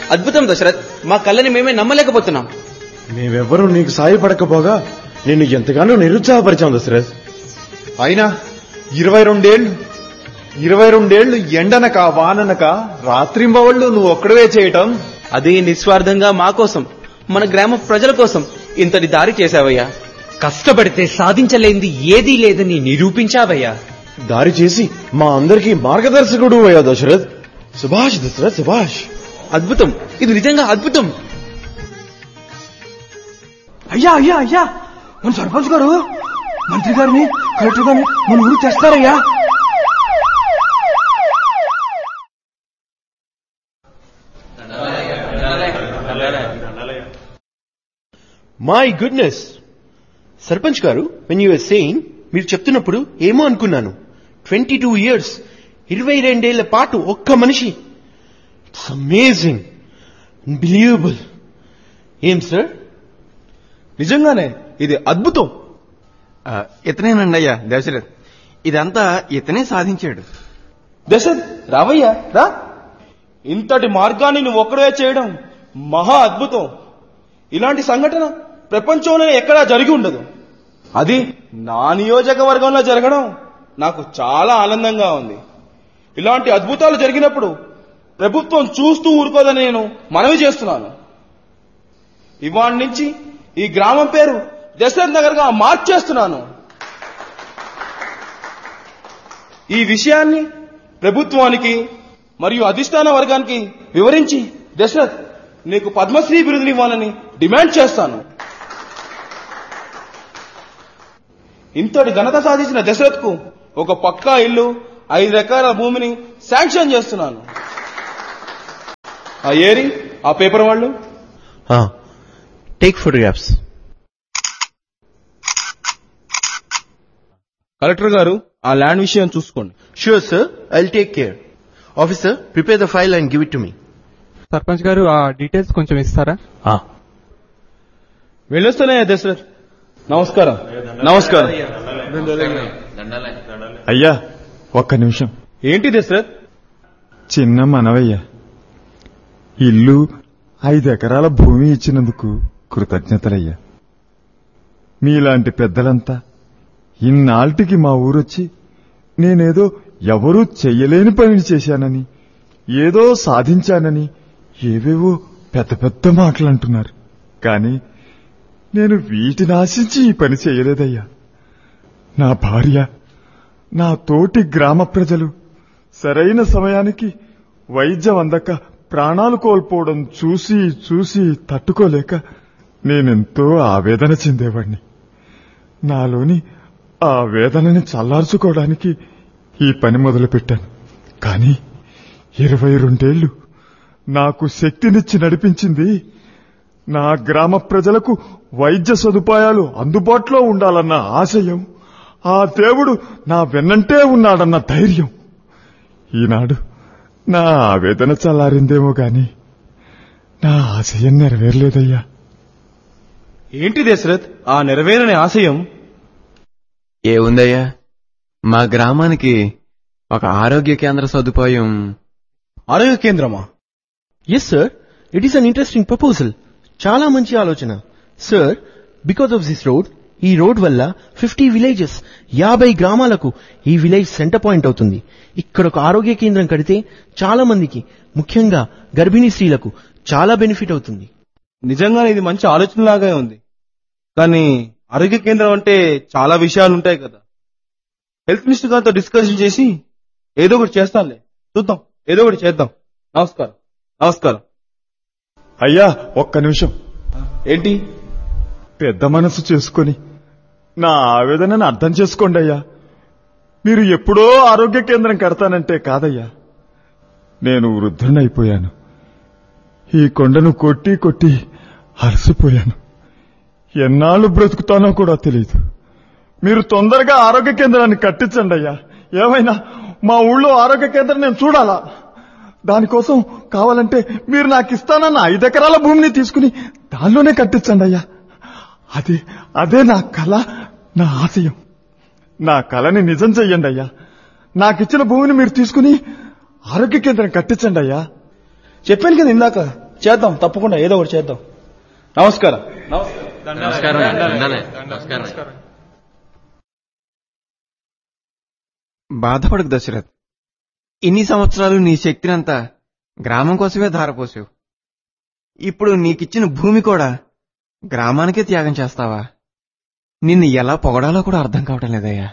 అద్భుతం దశరథ్ మా కళ్ళని మేమే నమ్మలేకపోతున్నాం మేమెవ్వరూ నీకు సాయపడకపోగా నిన్ను ఎంతగానో నిరుత్సాహపరిచాం దశరథ్ అయినా ఇరవై రెండేళ్లు ఇరవై రెండేళ్లు ఎండనక వాననక రాత్రింబవళ్ళు నువ్వు ఒక్కడవే చేయటం అది నిస్వార్థంగా మా కోసం మన గ్రామ ప్రజల కోసం ఇంతటి దారి చేశావయ్యా కష్టపడితే సాధించలేంది ఏదీ లేదని నిరూపించావయ్యా దారి చేసి మా అందరికీ మార్గదర్శకుడు అయ్యా దశరథ్ సుభాష్ దశరథ్ సుభాష్ అద్భుతం ఇది నిజంగా అద్భుతం అయ్యా అయ్యా అయ్యా మన సర్పంచ్ గారు మంత్రి గారిని కలెక్టర్ గారిని మన ఊరు తెస్తారయ్యా మై గుడ్నెస్ సర్పంచ్ గారు వెన్ యూ సేయింగ్ మీరు చెప్తున్నప్పుడు ఏమో అనుకున్నాను ట్వంటీ టూ ఇయర్స్ ఇరవై రెండేళ్ల పాటు ఒక్క మనిషి ఇట్స్ అమేజింగ్ అన్బిలీవబుల్ ఏం సార్ నిజంగానే ఇది అద్భుతం ఇతనేనండి అయ్యా దశరథ్ ఇదంతా ఇతనే సాధించాడు దశరథ్ రావయ్యా రా ఇంతటి మార్గాన్ని నువ్వు ఒక్కడే చేయడం మహా అద్భుతం ఇలాంటి సంఘటన ప్రపంచంలో ఎక్కడా జరిగి ఉండదు అది నా నియోజకవర్గంలో జరగడం నాకు చాలా ఆనందంగా ఉంది ఇలాంటి అద్భుతాలు జరిగినప్పుడు ప్రభుత్వం చూస్తూ ఊరుకోదని నేను మనవి చేస్తున్నాను ఇవాళ నుంచి ఈ గ్రామం పేరు దశరథ్ నగర్ గా మార్చేస్తున్నాను ఈ విషయాన్ని ప్రభుత్వానికి మరియు అధిష్టాన వర్గానికి వివరించి దశరథ్ నీకు పద్మశ్రీ బిరుదునివ్వాలని డిమాండ్ చేస్తాను ఇంతటి ఘనత సాధించిన దశరథ్ కు ఒక పక్కా ఇల్లు ఐదు ఎకరాల భూమిని శాంక్షన్ చేస్తున్నాను ఆ ఏరి ఆ పేపర్ వాళ్ళు టేక్ ఫోటోగ్రాఫ్స్ కలెక్టర్ గారు ఆ ల్యాండ్ విషయం చూసుకోండి sure sir I take care officer prepare the file and give it to me sarpanch గారు ఆ డీటెయిల్స్ కొంచెం ఇస్తారా వెళ్ళొస్తానే దశరథ్ నమస్కారం నమస్కారం అయ్యా ఒక్క నిమిషం ఏంటి దశరథ్ చిన్న మనవయ్య ఇల్లు ఐదు ఎకరాల భూమి ఇచ్చినందుకు కృతజ్ఞతలయ్యా మీలాంటి పెద్దలంతా ఇన్నాళ్టికి మా ఊరొచ్చి నేనేదో ఎవరూ చెయ్యలేని పనిని చేశానని ఏదో సాధించానని ఏవేవో పెద్ద పెద్ద మాటలంటున్నారు కాని నేను వీటిని ఆశించి ఈ పని చేయలేదయ్యా నా భార్య నా తోటి గ్రామ ప్రజలు సరైన సమయానికి వైద్యం అందక ప్రాణాలు కోల్పోవడం చూసి చూసి తట్టుకోలేక నేనెంతో ఆవేదన చెందేవాణ్ణి నాలోని ఆ వేదనని చల్లార్చుకోవడానికి ఈ పని మొదలుపెట్టాను కానీ ఇరవై రెండేళ్లు నాకు శక్తినిచ్చి నడిపించింది నా గ్రామ ప్రజలకు వైద్య సదుపాయాలు అందుబాటులో ఉండాలన్న ఆశయం ఆ దేవుడు నా వెన్నంటే ఉన్నాడన్న ధైర్యం ఈనాడు నా ఆవేదన చల్లారిందేమో గాని నా ఆశయం నెరవేరలేదయ్యా ఏంటి దశరథ్ ఆ నెరవేరని ఆశయం ఏముందయ్యా మా గ్రామానికి ఒక ఆరోగ్య కేంద్ర సదుపాయం ఆరోగ్య కేంద్రమా yes sir it is an interesting proposal చాలా మంచి ఆలోచన sir because of this road ఈ రోడ్ వల్ల ఫిఫ్టీ విలేజెస్ యాభై గ్రామాలకు ఈ విలేజ్ సెంటర్ పాయింట్ అవుతుంది ఇక్కడ ఒక ఆరోగ్య కేంద్రం కడితే చాలా మందికి ముఖ్యంగా గర్భిణీ స్త్రీలకు చాలా బెనిఫిట్ అవుతుంది నిజంగానే ఇది మంచి ఆలోచనలాగే ఉంది కానీ ఆరోగ్య కేంద్రం అంటే చాలా విషయాలు ఉంటాయి కదా హెల్త్ మినిస్టర్ గారితో డిస్కషన్ చేసి ఏదో ఒకటి చేస్తానులే చూద్దాం ఏదో ఒకటి చేద్దాం నమస్కారం నమస్కారం అయ్యా ఒక్క నిమిషం ఏంటి పెద్ద మనసు చేసుకొని నా ఆవేదనను అర్థం చేసుకోండి అయ్యా మీరు ఎప్పుడో ఆరోగ్య కేంద్రం కడతానంటే కాదయ్యా నేను వృద్ధునైపోయాను ఈ కొండను కొట్టి కొట్టి అలసిపోయాను ఎన్నాళ్ళు బ్రతుకుతానో కూడా తెలియదు మీరు తొందరగా ఆరోగ్య కేంద్రాన్ని కట్టించండి అయ్యా ఏమైనా మా ఊళ్ళో ఆరోగ్య కేంద్రం నేను చూడాలా దానికోసం కావాలంటే మీరు నాకు ఇస్తానన్న ఐదు ఎకరాల భూమిని తీసుకుని దానిలోనే కట్టించండి అయ్యా అదే అదే నా కళ నా ఆశయం నా కళని నిజం చెయ్యండి అయ్యా నాకిచ్చిన భూమిని మీరు తీసుకుని ఆరోగ్య కేంద్రం కట్టించండి అయ్యా చెప్పాను కదా ఇందాక చేద్దాం తప్పకుండా ఏదో ఒకటి చేద్దాం నమస్కారం నమస్కారం ఉండాలి. నమస్కారం బాధపడకు దశరథ్ ఇన్ని సంవత్సరాలు నీ శక్తినంతా గ్రామం కోసమే ధారపోసావు ఇప్పుడు నీకిచ్చిన భూమి కూడా గ్రామానికే త్యాగం చేస్తావా నిన్ను ఎలా పొగడాలో కూడా అర్థం కావటం లేదయ్యా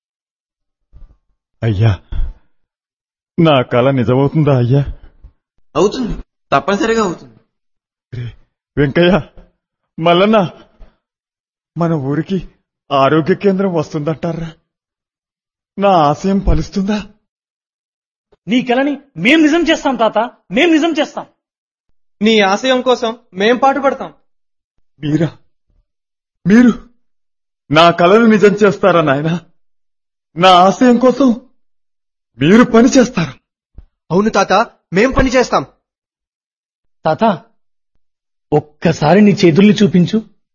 అయ్యా నా కళ నిజమవుతుందా అయ్యా అవుతుంది తప్పనిసరిగా అవుతుంది వెంకయ్య మల్లన్న మన ఊరికి ఆరోగ్య కేంద్రం వస్తుందంటారా నా ఆశయం ఫలిస్తుందా నీ కలని మేం నిజం చేస్తాం తాత మేం నిజం చేస్తాం నీ ఆశయం కోసం మేం పాటుపడతాం మీరా మీరు నా కలను నిజం చేస్తారా నాయనా నా ఆశయం కోసం మీరు పని చేస్తారా అవును తాత మేం పని చేస్తాం తాత ఒక్కసారి నీ చేతుల్ని చూపించు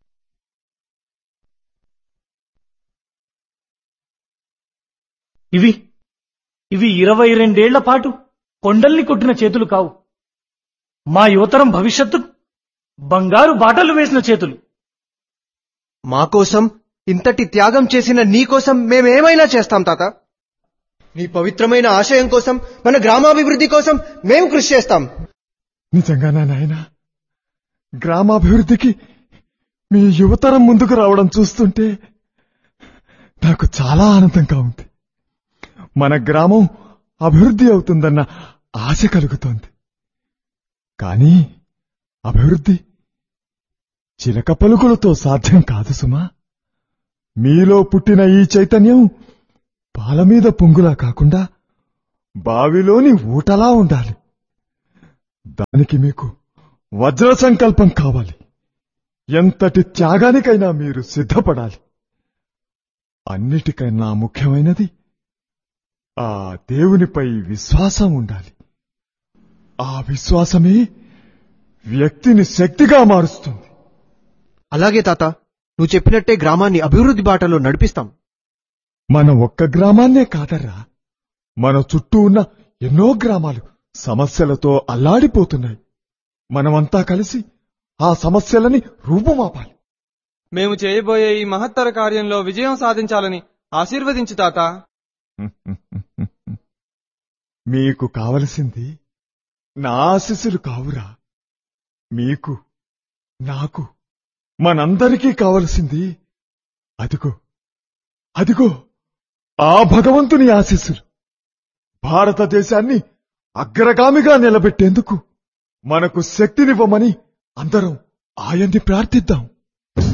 ఇవి ఇవి ఇరవై రెండేళ్ల పాటు కొండల్ని కొట్టిన చేతులు కావు మా యువతరం భవిష్యత్తు బంగారు బాటలు వేసిన చేతులు మా కోసం ఇంతటి త్యాగం చేసిన నీ కోసం మేమేమైనా చేస్తాం తాత నీ పవిత్రమైన ఆశయం కోసం మన గ్రామాభివృద్ధి కోసం మేము కృషి చేస్తాం నిజంగానా నాయనా గ్రామాభివృద్ధికి మీ యువతరం ముందుకు రావడం చూస్తుంటే నాకు చాలా ఆనందంగా ఉంది మన గ్రామం అభివృద్ధి అవుతుందన్న ఆశ కలుగుతోంది కానీ అభివృద్ధి చిలక పలుకులతో సాధ్యం కాదు సుమా మీలో పుట్టిన ఈ చైతన్యం పాల మీద పొంగులా కాకుండా బావిలోని ఊటలా ఉండాలి దానికి మీకు వజ్ర సంకల్పం కావాలి ఎంతటి త్యాగానికైనా మీరు సిద్ధపడాలి అన్నిటికైనా ముఖ్యమైనది ఆ దేవునిపై విశ్వాసం ఉండాలి ఆ విశ్వాసమే వ్యక్తిని శక్తిగా మారుస్తుంది అలాగే తాత నువ్వు చెప్పినట్టే గ్రామాన్ని అభివృద్ధి బాటలో నడిపిస్తాం మన ఒక్క గ్రామాన్నే కాదర్రా మన చుట్టూ ఉన్న ఎన్నో గ్రామాలు సమస్యలతో అల్లాడిపోతున్నాయి మనమంతా కలిసి ఆ సమస్యలని రూపుమాపాలి మేము చేయబోయే ఈ మహత్తర కార్యంలో విజయం సాధించాలని ఆశీర్వదించు తాత మీకు కావలసింది నా ఆశీస్సులు కావురా మీకు నాకు మనందరికీ కావలసింది అదిగో అదిగో ఆ భగవంతుని ఆశీస్సులు భారతదేశాన్ని అగ్రగామిగా నిలబెట్టేందుకు మనకు శక్తినివ్వమని అందరం ఆయన్ని ప్రార్థిద్దాం